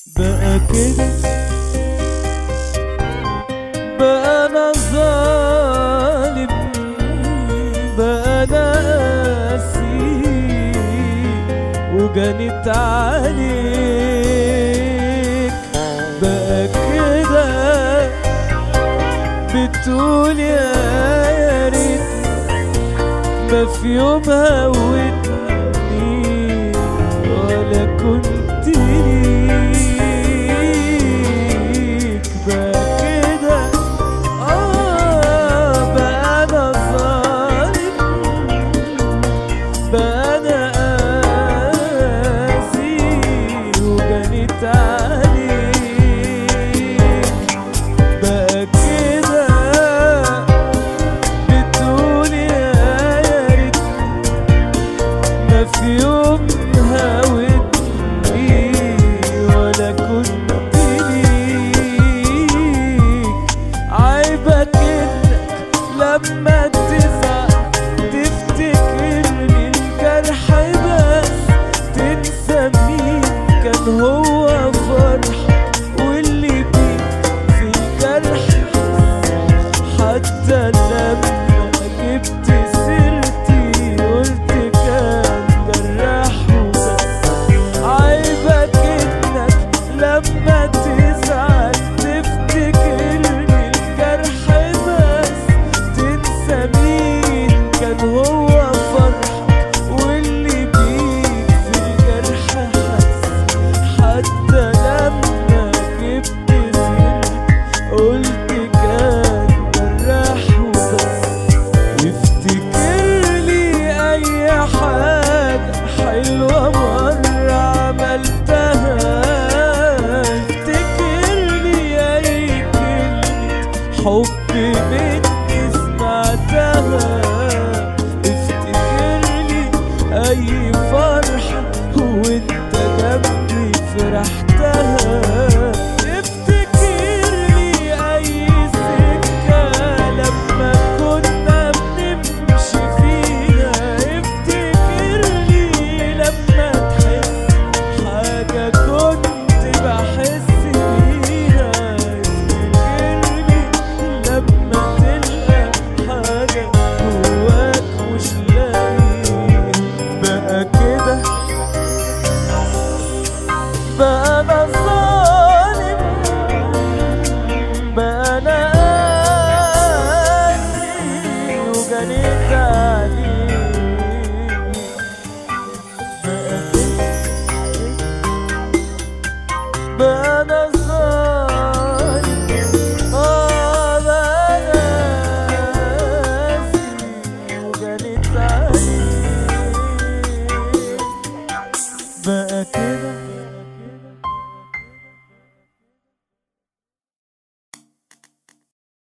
بقى كده بقى انا ظالم بقى انا قاسي وجنت عليك بقى كده بتقول يا ريت ما في يوم هودني ولا كنت ليك بقى كده آه بقى أنا ظالم بقى أنا قاسي وجنيت عليك بقى كده بتقول يا ريت ما في يوم هاودني ولا كنت ليك عيبك انك لما تزعل تفتكرني الجرح بس تنسى مين كان هو فرحك واللي بيك في الجرح حتى لما جبت سيرتي قلت كان جراح وبس عيبك انك لما تزعل تفتكرني الجرح بس تنسى مين كان هو فرحك واللي بيك في الجرح حس حتى لما جبت سيرتي قلت كان جراح وبس افتكر لي اي حاجة حلوة مرة عملتها افتكر لي اي كلمة حب مني سمعتها افتكر لي اي فرحة وانت جنبي فرحتها افتكر لي اي سكة لما كنا بنمشي فيها افتكر لي لما تحس حاجة كنت بحس بيها افتكر لي لما تلقى حاجة جواك مش لاقيها بقى كده بقى انا ظالم بقى انا قاسي وجنيت عليك بقى كده بقى انا ظالم اه بقى انا قاسي وجنيت عليك بقى كده